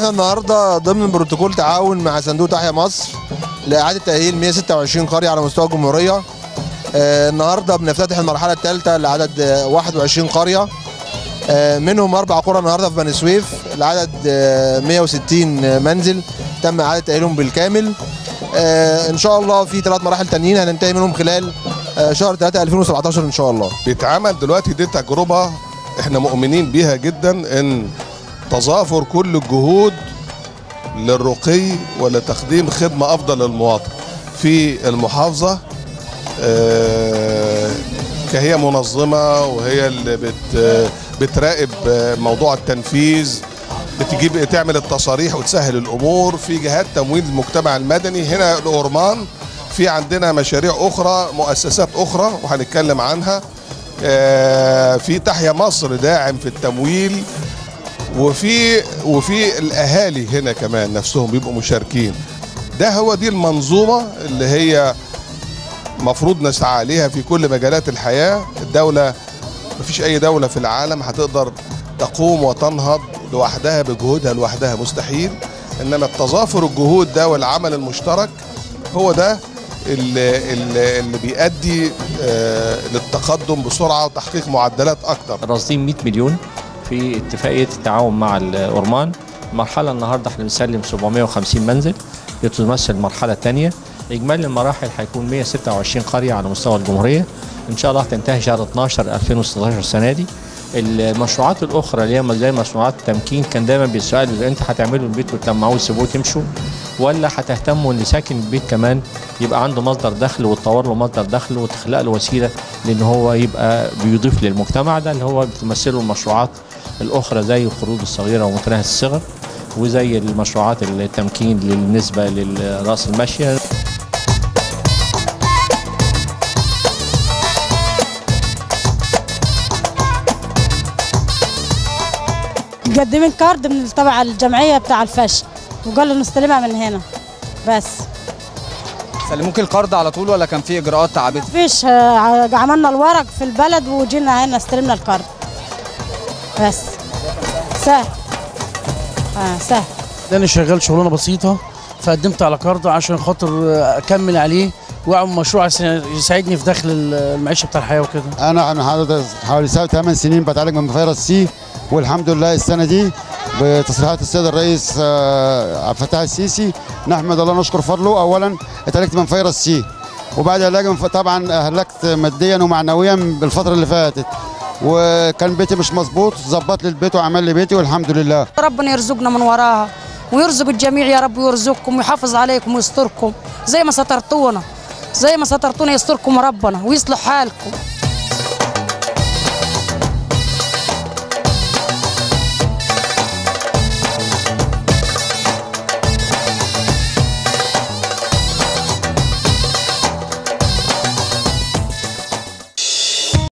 احنا النهارده ضمن بروتوكول تعاون مع صندوق تحيا مصر لاعاده تاهيل 126 قريه على مستوى الجمهوريه آه، النهارده بنفتتح المرحله الثالثه لعدد آه، 21 قريه آه، منهم اربع قرى النهارده في بني سويف لعدد آه، 160 منزل تم اعاده تاهيلهم بالكامل آه، ان شاء الله في ثلاث مراحل تانيين هننتهي منهم خلال آه، شهر 3 2017 ان شاء الله بيتعمل دلوقتي دي تجربة احنا مؤمنين بيها جدا ان تظافر كل الجهود للرقي ولتقديم خدمة أفضل للمواطن في المحافظة آه، كهي منظمة وهي اللي بت بتراقب آه، موضوع التنفيذ بتجيب تعمل التصاريح وتسهل الأمور في جهات تمويل المجتمع المدني هنا الأورمان في عندنا مشاريع أخرى مؤسسات أخرى وهنتكلم عنها آه، في تحيا مصر داعم في التمويل وفي وفي الاهالي هنا كمان نفسهم بيبقوا مشاركين ده هو دي المنظومه اللي هي مفروض نسعى عليها في كل مجالات الحياه الدوله مفيش اي دوله في العالم هتقدر تقوم وتنهض لوحدها بجهودها لوحدها مستحيل انما التظافر الجهود ده والعمل المشترك هو ده اللي, اللي, اللي بيؤدي آه، للتقدم بسرعه وتحقيق معدلات اكتر راصدين 100 مليون في اتفاقيه التعاون مع الاورمان المرحله النهارده احنا بنسلم 750 منزل بتمثل المرحله الثانيه اجمالي المراحل هيكون 126 قريه على مستوى الجمهوريه ان شاء الله هتنتهي شهر 12 2016 السنه دي المشروعات الاخرى اللي هي زي مشروعات التمكين كان دايما بيسال انت هتعملوا البيت وتلمعوه وتسيبوه تمشوا ولا هتهتموا ان ساكن البيت كمان يبقى عنده مصدر دخل وتطور له مصدر دخل وتخلق له وسيله لان هو يبقى بيضيف للمجتمع ده اللي هو بتمثله المشروعات الاخرى زي القروض الصغيره ومتناهيه الصغر وزي المشروعات التمكين بالنسبه للراس الماشيه مقدمين كارد من تبع الجمعيه بتاع الفش وقالوا نستلمها من هنا بس سلموك القرض على طول ولا كان في اجراءات تعبت فيش آه، عملنا الورق في البلد وجينا هنا استلمنا الكارد بس سهل اه سهل ده انا شغال شغلانه بسيطه فقدمت على كارد عشان خاطر اكمل عليه واعمل مشروع عشان يساعدني في دخل المعيشه بتاع الحياه وكده انا انا حضرتك حوالي سبع ثمان سنين بتعالج من فيروس سي والحمد لله السنه دي بتصريحات السيد الرئيس آه، عبد الفتاح السيسي نحمد الله نشكر فضله اولا اتعالجت من فيروس سي وبعد علاج من ف- طبعا اهلكت ماديا ومعنويا بالفتره اللي فاتت وكان بيتي مش مظبوط ظبط لي البيت وعمل لي بيتي والحمد لله ربنا يرزقنا من وراها ويرزق الجميع يا رب ويرزقكم ويحافظ عليكم ويستركم زي ما سترتونا زي ما سترتونا يستركم ربنا ويصلح حالكم